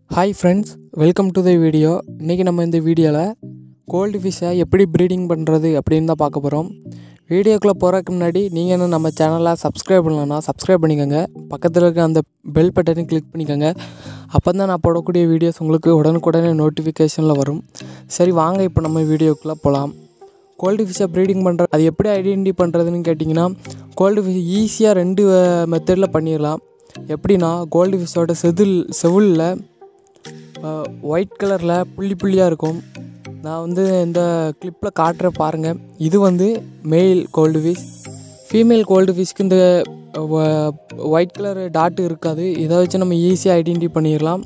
hi friends welcome to the video இன்றைக்கி நம்ம இந்த வீடியோவில் கோல்டு ஃபிஷ்ஷை எப்படி ப்ரீடிங் பண்ணுறது அப்படின்னு தான் பார்க்க போகிறோம் வீடியோக்குள்ளே போகிறதுக்கு முன்னாடி நீங்கள் இன்னும் நம்ம சேனலை சப்ஸ்கிரைப் பண்ணலன்னா சப்ஸ்கிரைப் பண்ணிக்கோங்க பக்கத்தில் இருக்க அந்த பெல் பட்டனையும் கிளிக் பண்ணிக்கோங்க அப்போ தான் நான் போடக்கூடிய வீடியோஸ் உங்களுக்கு உடனுக்குடனே நோட்டிஃபிகேஷனில் வரும் சரி வாங்க இப்போ நம்ம வீடியோக்குள்ளே போகலாம் கோல்டு ஃபிஷ்ஷை ப்ரீடிங் பண்ணுற அது எப்படி ஐடென்டி பண்ணுறதுன்னு கேட்டிங்கன்னா கோல்டு ஃபிஷ் ஈஸியாக ரெண்டு மெத்தடில் பண்ணிடலாம் எப்படின்னா கோல்டு ஃபிஷ்ஷோட செதில் செவுலில் ஒயிட் கலரில் புள்ளி புள்ளியாக இருக்கும் நான் வந்து இந்த கிளிப்பில் காட்டுற பாருங்கள் இது வந்து male gold fish female gold ஃபிஷ்க்கு இந்த ஒயிட் கலர் டாட் இருக்காது இதை வச்சு நம்ம ஈஸியாக ஐடென்டி பண்ணிடலாம்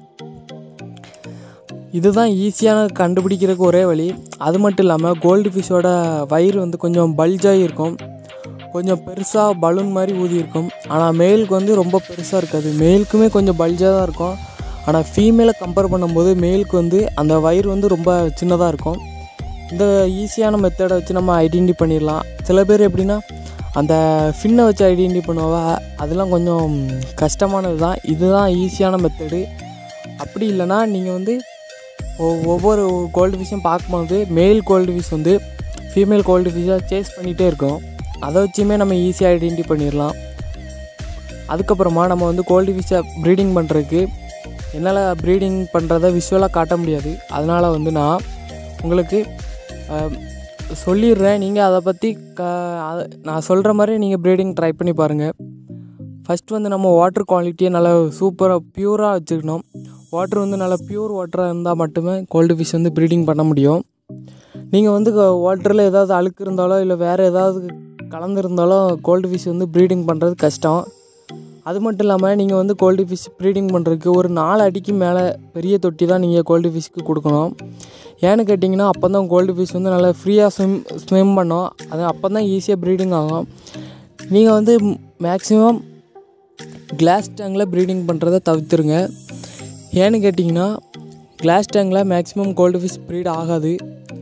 இதுதான் ஈஸியான கண்டுபிடிக்கிறதுக்கு ஒரே வழி அது மட்டும் இல்லாமல் கோல்டு ஃபிஷ்ஷோட வயிறு வந்து கொஞ்சம் பல்ஜாகி இருக்கும் கொஞ்சம் பெருசாக பலூன் மாதிரி ஊதி இருக்கும் ஆனால் மேலுக்கு வந்து ரொம்ப பெருசாக இருக்காது மேலுக்குமே கொஞ்சம் பல்ஜாக தான் இருக்கும் ஆனால் ஃபீமேலை கம்பேர் பண்ணும்போது மேலுக்கு வந்து அந்த வயிறு வந்து ரொம்ப சின்னதாக இருக்கும் இந்த ஈஸியான மெத்தடை வச்சு நம்ம ஐடென்டி பண்ணிடலாம் சில பேர் எப்படின்னா அந்த ஃபின்னை வச்சு ஐடென்டி பண்ணுவா அதெல்லாம் கொஞ்சம் கஷ்டமானது தான் இதுதான் ஈஸியான மெத்தடு அப்படி இல்லைன்னா நீங்கள் வந்து ஒ- ஒவ்வொரு கோல்டு ஃபிஷ்ஷும் பார்க்கும்போது மேல் கோல்டு ஃபிஷ் வந்து ஃபீமேல் கோல்டு ஃபிஷ்ஷாக சேஸ் பண்ணிகிட்டே இருக்கும் அதை வச்சுமே நம்ம ஈஸியாக ஐடென்டி பண்ணிடலாம் அதுக்கப்புறமா நம்ம வந்து கோல்டு ஃபிஷ்ஷை ப்ரீடிங் பண்ணுறதுக்கு என்னால் ப்ரீடிங் பண்ணுறத விஷுவலாக காட்ட முடியாது அதனால் வந்து நான் உங்களுக்கு அஹ், சொல்லிடுறேன் நீங்கள் அதை பற்றி க அத- நான் சொல்கிற மாதிரி நீங்கள் ப்ரீடிங் ட்ரை பண்ணி பாருங்கள் ஃபஸ்ட் வந்து நம்ம வாட்டர் குவாலிட்டியை நல்லா சூப்பராக ப்யூராக வச்சுக்கணும் வாட்டர் வந்து நல்லா ப்யூர் வாட்டராக இருந்தால் மட்டுமே கோல்டு ஃபிஷ் வந்து ப்ரீடிங் பண்ண முடியும் நீங்கள் வந்து வாட்டரில் ஏதாவது அழுக்கு இருந்தாலோ இல்லை வேறு ஏதாவது கலந்துருந்தாலோ கோல்டு ஃபிஷ் வந்து ப்ரீடிங் பண்ணுறது கஷ்டம் அது மட்டும் இல்லாமல் நீங்கள் வந்து கோல்டு ஃபிஷ் ப்ரீடிங் பண்ணுறதுக்கு ஒரு நாலு அடிக்கு மேலே பெரிய தொட்டி தான் நீங்கள் கோல்டு ஃபிஷ்க்கு கொடுக்கணும் ஏன்னு கேட்டிங்கன்னா அப்போ தான் கோல்டு ஃபிஷ் வந்து நல்லா ஃப்ரீயாக ஸ்விம் ஸ்விம் பண்ணும் அது அப்போ தான் ஈஸியாக ப்ரீடிங் ஆகும் நீங்கள் வந்து மேக்ஸிமம் கிளாஸ் டேங்கில் ப்ரீடிங் பண்ணுறதை தவிர்த்துருங்க ஏன்னு கேட்டிங்கன்னா கிளாஸ் டேங்கில் மேக்ஸிமம் கோல்டு ஃபிஷ் ப்ரீட் ஆகாது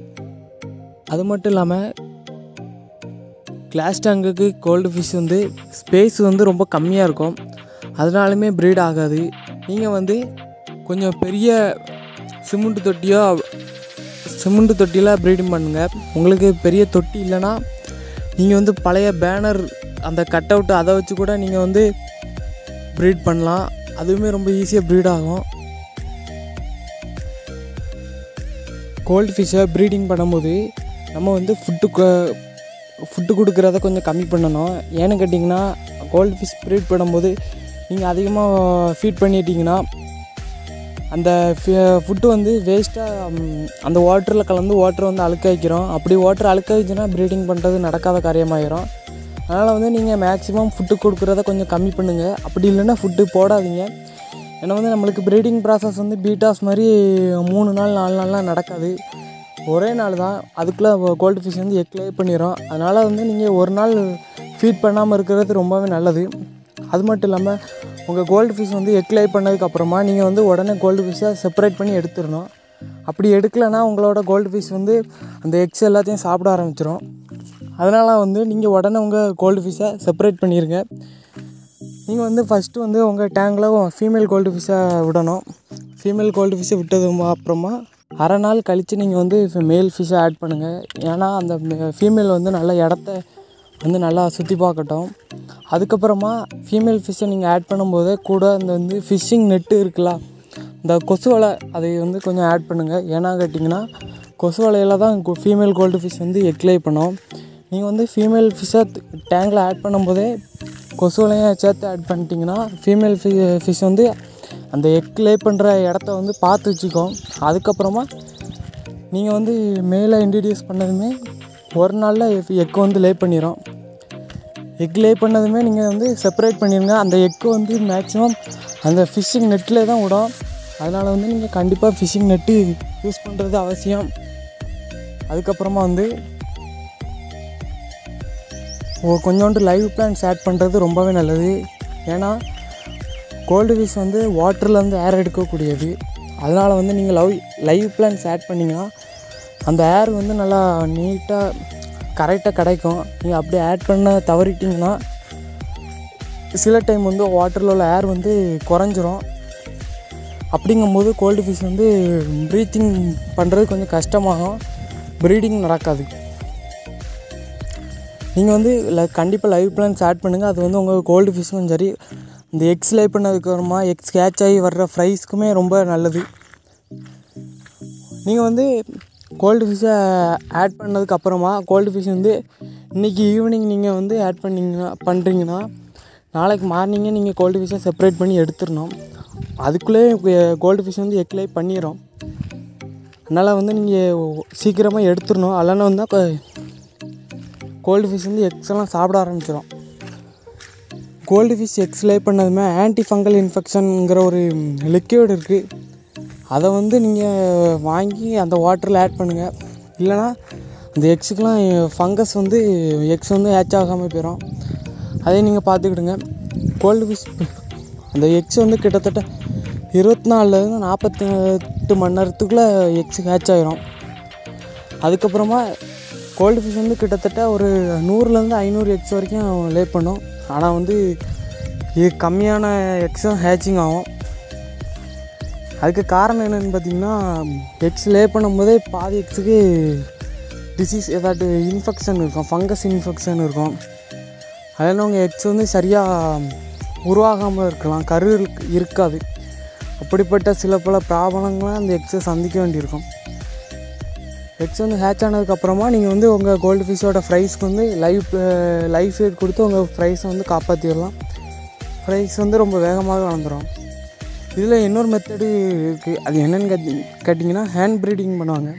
அது மட்டும் இல்லாமல் கிளாஸ் டேங்குக்கு கோல்டு ஃபிஷ் வந்து ஸ்பேஸ் வந்து ரொம்ப கம்மியாக இருக்கும் அதனாலுமே ப்ரீட் ஆகாது நீங்கள் வந்து கொஞ்சம் பெரிய சிமெண்ட் தொட்டியோ சிமெண்ட் தொட்டியில் ப்ரீடிங் பண்ணுங்கள் உங்களுக்கு பெரிய தொட்டி இல்லைன்னா நீங்கள் வந்து பழைய பேனர் அந்த கட் அவுட் அதை வச்சு கூட நீங்கள் வந்து ப்ரீட் பண்ணலாம் அதுவுமே ரொம்ப ஈஸியாக ப்ரீட் ஆகும் கோல்டு ஃபிஷ்ஷை ப்ரீடிங் பண்ணும்போது நம்ம வந்து ஃபுட்டு ஃபுட்டு கொடுக்குறத கொஞ்சம் கம்மி பண்ணணும் ஏன்னு கேட்டிங்கன்னா கோல்டு ஃபிஷ் ப்ரீட் பண்ணும்போது நீங்கள் அதிகமாக ஃபீட் பண்ணிட்டீங்கன்னா அந்த ஃபுட்டு வந்து வேஸ்ட்டாக அந்த வாட்டரில் கலந்து வாட்டர் வந்து அழுக்க வைக்கிறோம் அப்படி வாட்டர் அழுக்க வச்சுன்னா ப்ரீடிங் பண்ணுறது நடக்காத காரியமாயிரும் அதனால் வந்து நீங்கள் மேக்ஸிமம் ஃபுட்டு கொடுக்குறத கொஞ்சம் கம்மி பண்ணுங்கள் அப்படி இல்லைன்னா ஃபுட்டு போடாதீங்க ஏன்னா வந்து நம்மளுக்கு ப்ரீடிங் ப்ராசஸ் வந்து பீட்டாஸ் மாதிரி மூணு நாள் நாலு நாள்லாம் நடக்காது ஒரே நாள் தான் அதுக்குள்ளே கோல்டு ஃபிஷ் வந்து எக் லே பண்ணிடும் அதனால் வந்து நீங்கள் ஒரு நாள் ஃபீட் பண்ணாமல் இருக்கிறது ரொம்பவே நல்லது அது மட்டும் இல்லாமல் உங்கள் கோல்டு ஃபிஷ் வந்து எக் லே பண்ணதுக்கப்புறமா நீங்கள் வந்து உடனே கோல்டு ஃபிஷ்ஷை செப்பரேட் பண்ணி எடுத்துடணும் அப்படி எடுக்கலைன்னா உங்களோட கோல்டு ஃபிஷ் வந்து அந்த எக்ஸ் எல்லாத்தையும் சாப்பிட ஆரம்பிச்சிடும் அதனால் வந்து நீங்கள் உடனே உங்கள் கோல்டு ஃபிஷ்ஷை செப்பரேட் பண்ணிடுங்க நீங்கள் வந்து ஃபஸ்ட்டு வந்து உங்கள் டேங்கில் ஃபீமேல் கோல்டு ஃபிஷ்ஷை விடணும் ஃபீமேல் கோல்டு ஃபிஷ்ஷை விட்டது அப்புறமா அரை நாள் கழித்து நீங்கள் வந்து மேல் ஃபிஷ்ஷை ஆட் பண்ணுங்கள் ஏன்னா அந்த ஃபீமேல் வந்து நல்ல இடத்த வந்து நல்லா சுற்றி பார்க்கட்டும் அதுக்கப்புறமா ஃபீமேல் ஃபிஷ்ஷை நீங்கள் ஆட் பண்ணும்போதே கூட இந்த வந்து ஃபிஷ்ஷிங் நெட்டு இருக்குல்ல இந்த கொசு வலை அதை வந்து கொஞ்சம் ஆட் பண்ணுங்கள் ஏன்னா கேட்டிங்கன்னா கொசு வலையில் தான் ஃபீமேல் கோல்டு ஃபிஷ் வந்து எக்லே பண்ணும் நீங்கள் வந்து ஃபீமேல் ஃபிஷ்ஷை டேங்கில் ஆட் பண்ணும்போதே கொசு வலையும் சேர்த்து ஆட் பண்ணிட்டீங்கன்னா ஃபீமேல் ஃபி ஃபிஷ் வந்து அந்த எக் லே பண்ணுற இடத்த வந்து பார்த்து வச்சுக்கோம் அதுக்கப்புறமா நீங்கள் வந்து மேலே இன்ட்ரடியூஸ் பண்ணதுமே ஒரு நாளில் எக் வந்து லே பண்ணிடும் எக் லே பண்ணதுமே நீங்கள் வந்து செப்பரேட் பண்ணிடுங்க அந்த எக்கு வந்து மேக்ஸிமம் அந்த ஃபிஷ்ஷிங் நெட்டில் தான் விடும் அதனால் வந்து நீங்கள் கண்டிப்பாக ஃபிஷ்ஷிங் நெட்டு யூஸ் பண்ணுறது அவசியம் அதுக்கப்புறமா வந்து ஓ கொஞ்சோண்டு லைவ் பிளான்ஸ் ஆட் பண்ணுறது ரொம்பவே நல்லது ஏன்னா கோல்டு ஃபிஷ் வந்து வாட்டர்லேருந்து ஏர் எடுக்கக்கூடியது அதனால் வந்து நீங்கள் லவ் லைவ் பிளான்ஸ் ஆட் பண்ணிங்கன்னா அந்த ஏர் வந்து நல்லா நீட்டாக கரெக்டாக கிடைக்கும் நீங்கள் அப்படியே ஆட் பண்ண தவறிட்டிங்கன்னா சில டைம் வந்து வாட்டரில் உள்ள ஏர் வந்து குறைஞ்சிரும் அப்படிங்கும்போது கோல்டு ஃபிஷ் வந்து ப்ரீத்திங் பண்ணுறது கொஞ்சம் கஷ்டமாகும் ப்ரீடிங் நடக்காது நீங்கள் வந்து கண்டிப்பாக லைவ் பிளான்ஸ் ஆட் பண்ணுங்கள் அது வந்து உங்கள் கோல்டு ஃபிஷ்க்கும் சரி இந்த எக்ஸ் லை பண்ணதுக்கப்புறமா எக்ஸ் கேட்ச் ஆகி வர்ற ஃப்ரைஸ்க்குமே ரொம்ப நல்லது நீங்கள் வந்து கோல்டு ஃபிஷ்ஷை ஆட் பண்ணதுக்கப்புறமா கோல்டு ஃபிஷ் வந்து இன்றைக்கி ஈவினிங் நீங்கள் வந்து ஆட் பண்ணிங்கன்னா பண்ணுறீங்கன்னா நாளைக்கு மார்னிங்கே நீங்கள் கோல்டு ஃபிஷ்ஷை செப்பரேட் பண்ணி எடுத்துடணும் அதுக்குள்ளே கோல்டு ஃபிஷ் வந்து எக் லை பண்ணிடும் அதனால் வந்து நீங்கள் சீக்கிரமாக எடுத்துடணும் இல்லைன்னா வந்து கோல்டு ஃபிஷ் வந்து எக்ஸ் எல்லாம் சாப்பிட ஆரம்பிச்சிடும் கோல்டு ஃபிஷ் எக்ஸ் லே பண்ணதுமே ஆன்டி ஃபங்கல் இன்ஃபெக்ஷனுங்கிற ஒரு லிக்யூட் இருக்குது அதை வந்து நீங்கள் வாங்கி அந்த வாட்டரில் ஆட் பண்ணுங்கள் இல்லைனா அந்த எக்ஸுக்கெலாம் ஃபங்கஸ் வந்து எக்ஸ் வந்து ஹேட்ச் ஆகாமல் போயிடும் அதே நீங்கள் பார்த்துக்கிடுங்க கோல்டு ஃபிஷ் அந்த எக்ஸ் வந்து கிட்டத்தட்ட இருபத்தி நாலுலேருந்து நாற்பத்தி எட்டு மணி நேரத்துக்குள்ளே எக்ஸ் ஹேட்ச் ஆகிரும் அதுக்கப்புறமா கோல்டு ஃபிஷ் வந்து கிட்டத்தட்ட ஒரு நூறுலேருந்து ஐநூறு எக்ஸ் வரைக்கும் லே பண்ணும் ஆனால் வந்து இது கம்மியான எக்ஸும் ஹேச்சிங் ஆகும் அதுக்கு காரணம் என்னென்னு பார்த்தீங்கன்னா எக்ஸ் லே பண்ணும்போதே பாதி எக்ஸுக்கு டிசீஸ் ஏதாட்டு இன்ஃபெக்ஷன் இருக்கும் ஃபங்கஸ் இன்ஃபெக்ஷன் இருக்கும் அதனால் உங்கள் எக்ஸ் வந்து சரியாக உருவாகாமல் இருக்கலாம் கரு இருக்- இருக்காது அப்படிப்பட்ட சில பல ப்ராப்ளங்களை அந்த எக்ஸை சந்திக்க வேண்டியிருக்கும் எக்ஸ் வந்து ஹேட்ச் ஆனதுக்கப்புறமா நீங்கள் வந்து உங்கள் கோல்டு ஃபிஷ்ஷோட ஃப்ரைஸ்க்கு வந்து லைஃப் லைஃப் ஃபீட் கொடுத்து உங்கள் ஃப்ரைஸை வந்து காப்பாற்றிடலாம் ஃப்ரைஸ் வந்து ரொம்ப வேகமாக வளர்ந்துடும் இதில் இன்னொரு மெத்தடு இருக்குது அது என்னென்னு கேட்டி கேட்டிங்கன்னா ஹேண்ட் ப்ரீடிங் பண்ணுவாங்க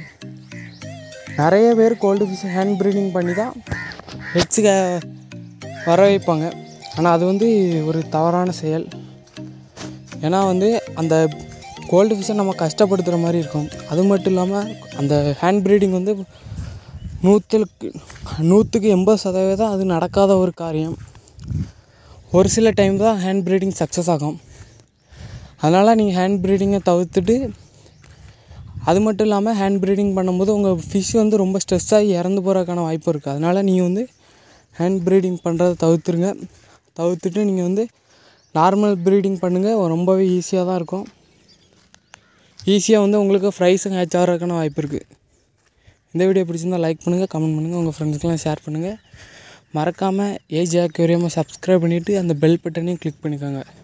நிறைய பேர் கோல்டு ஃபிஷ் ஹேண்ட் ப்ரீடிங் பண்ணி தான் எக்ஸுக்கு வர வைப்பாங்க ஆனால் அது வந்து ஒரு தவறான செயல் ஏன்னா வந்து அந்த கோல்டு ஃபிஷ்ஷை நம்ம கஷ்டப்படுத்துகிற மாதிரி இருக்கும் அது மட்டும் இல்லாமல் அந்த ஹேண்ட் ப்ரீடிங் வந்து நூற்றுக்கு நூற்றுக்கு எண்பது சதவீதம் அது நடக்காத ஒரு காரியம் ஒரு சில டைம் தான் ஹேண்ட் ப்ரீடிங் சக்ஸஸ் ஆகும் அதனால் நீங்கள் ஹேண்ட் ப்ரீடிங்கை தவிர்த்துட்டு அது மட்டும் இல்லாமல் ஹேண்ட் ப்ரீடிங் பண்ணும்போது உங்கள் ஃபிஷ் வந்து ரொம்ப ஸ்ட்ரெஸ் ஆகி இறந்து போகிறதுக்கான வாய்ப்பு இருக்குது அதனால் நீங்கள் வந்து ஹேண்ட் ப்ரீடிங் பண்ணுறதை தவிர்த்துருங்க தவிர்த்துட்டு நீங்கள் வந்து நார்மல் ப்ரீடிங் பண்ணுங்கள் ரொம்பவே ஈஸியாக தான் இருக்கும் ஈஸியாக வந்து உங்களுக்கு ஃப்ரைஸும் ஹேட்ச் ஆகிறதுக்கான வாய்ப்பு இருக்குது இந்த வீடியோ பிடிச்சிருந்தால் லைக் பண்ணுங்கள் கமெண்ட் பண்ணுங்கள் உங்கள் ஃப்ரெண்ட்ஸ்க்கெலாம் ஷேர் பண்ணுங்கள் மறக்காமல் ஏஜ் ஆக்யூரியமாக சப்ஸ்கிரைப் பண்ணிவிட்டு அந்த பெல் பட்டனையும் கிளிக் பண்ணிக்கோங்க